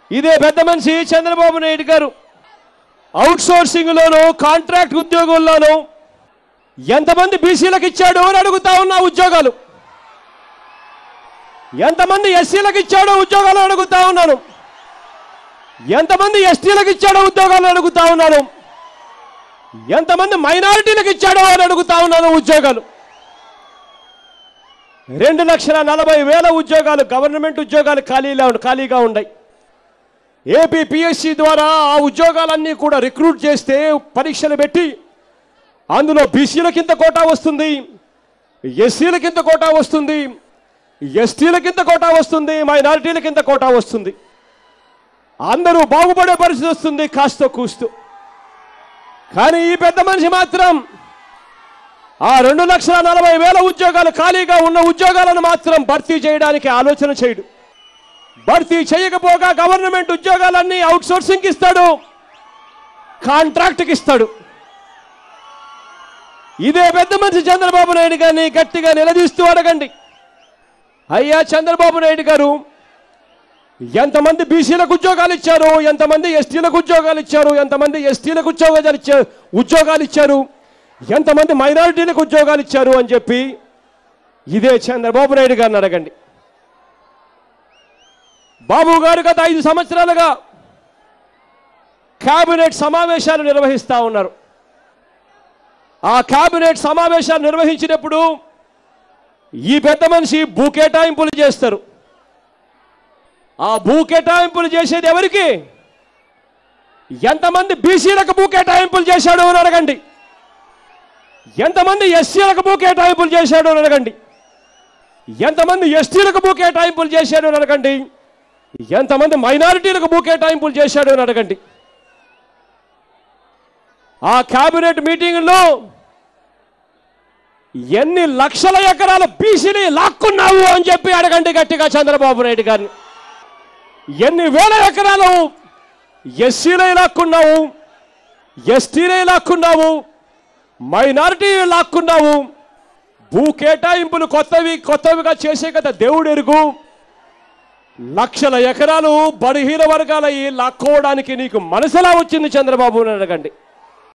ఇదే పెద్ద మనిషి చంద్రబాబు నాయుడు గారు అవుట్ సోర్సింగ్లోను కాంట్రాక్ట్ ఉద్యోగుల్లోనూ ఎంతమంది బీసీలకు ఇచ్చాడు అని అడుగుతా ఉన్నా ఉద్యోగాలు ఎంతమంది ఎస్సీలకు ఇచ్చాడో ఉద్యోగాలు అడుగుతా ఉన్నాను ఎంతమంది ఎస్టీలకు ఇచ్చాడో ఉద్యోగాలు అడుగుతా ఉన్నాను ఎంతమంది మైనారిటీలకు ఇచ్చాడో అని అడుగుతా ఉన్నాను ఉద్యోగాలు రెండు లక్షల నలభై వేల ఉద్యోగాలు గవర్నమెంట్ ఉద్యోగాలు ఖాళీలా ఖాళీగా ఉన్నాయి ఏపీ పిఎస్సి ద్వారా ఆ ఉద్యోగాలన్నీ కూడా రిక్రూట్ చేస్తే పరీక్షలు పెట్టి అందులో బీసీల కింద కోటా వస్తుంది ఎస్సీల కింద కోటా వస్తుంది ఎస్టీల కింద కోటా వస్తుంది మైనారిటీల కింద కోటా వస్తుంది అందరూ బాగుపడే పరిస్థితి వస్తుంది కాస్త కూస్తూ కానీ ఈ పెద్ద మనిషి మాత్రం ఆ రెండు లక్షల నలభై వేల ఉద్యోగాలు ఖాళీగా ఉన్న ఉద్యోగాలను మాత్రం భర్తీ చేయడానికి ఆలోచన చేయడు భర్తీ చేయకపోగా గవర్నమెంట్ ఉద్యోగాలన్నీ అవుట్ సోర్సింగ్ ఇస్తాడు కాంట్రాక్ట్కి ఇస్తాడు ఇదే పెద్ద మనిషి చంద్రబాబు నాయుడు గారిని గట్టిగా నిలదీస్తూ అడగండి అయ్యా చంద్రబాబు నాయుడు గారు ఎంతమంది బీసీలకు ఉద్యోగాలు ఇచ్చారు ఎంతమంది ఎస్టీలకు ఉద్యోగాలు ఇచ్చారు ఎంతమంది ఎస్టీలకు ఉద్యోగాలు ఇచ్చారు ఉద్యోగాలు ఇచ్చారు ఎంతమంది మైనారిటీలకు ఉద్యోగాలు ఇచ్చారు అని చెప్పి ఇదే చంద్రబాబు నాయుడు గారిని అడగండి బాబు గారు గత ఐదు సంవత్సరాలుగా కేబినెట్ సమావేశాలు నిర్వహిస్తా ఉన్నారు ఆ కేబినెట్ సమావేశాలు నిర్వహించినప్పుడు ఈ పెద్ద మనిషి భూ కేటాయింపులు చేస్తారు ఆ భూ కేటాయింపులు చేసేది ఎవరికి ఎంతమంది బీసీలకు భూ కేటాయింపులు చేశాడు అని అడగండి ఎంతమంది ఎస్సీలకు భూ కేటాయింపులు చేశాడు అని అడగండి ఎంతమంది ఎస్టీలకు భూ కేటాయింపులు చేశాడు అని అడగండి ఎంతమంది మైనారిటీలకు భూ కేటాయింపులు చేశాడు అని అడగండి ఆ కేబినెట్ మీటింగ్లో ఎన్ని లక్షల ఎకరాల బీసీని లాక్కున్నావు అని చెప్పి అడగండి గట్టిగా చంద్రబాబు నాయుడు గారిని ఎన్ని వేల ఎకరాలు ఎస్సీలే లాక్కున్నావు ఎస్టీలే లాక్కున్నావు మైనారిటీ లాక్కున్నావు భూ కేటాయింపులు కొత్తవి కొత్తవిగా చేసే కదా దేవుడు ఎరుగు లక్షల ఎకరాలు బలహీన వర్గాల ఈ లాక్కోవడానికి నీకు మనసులా వచ్చింది చంద్రబాబు అని అడగండి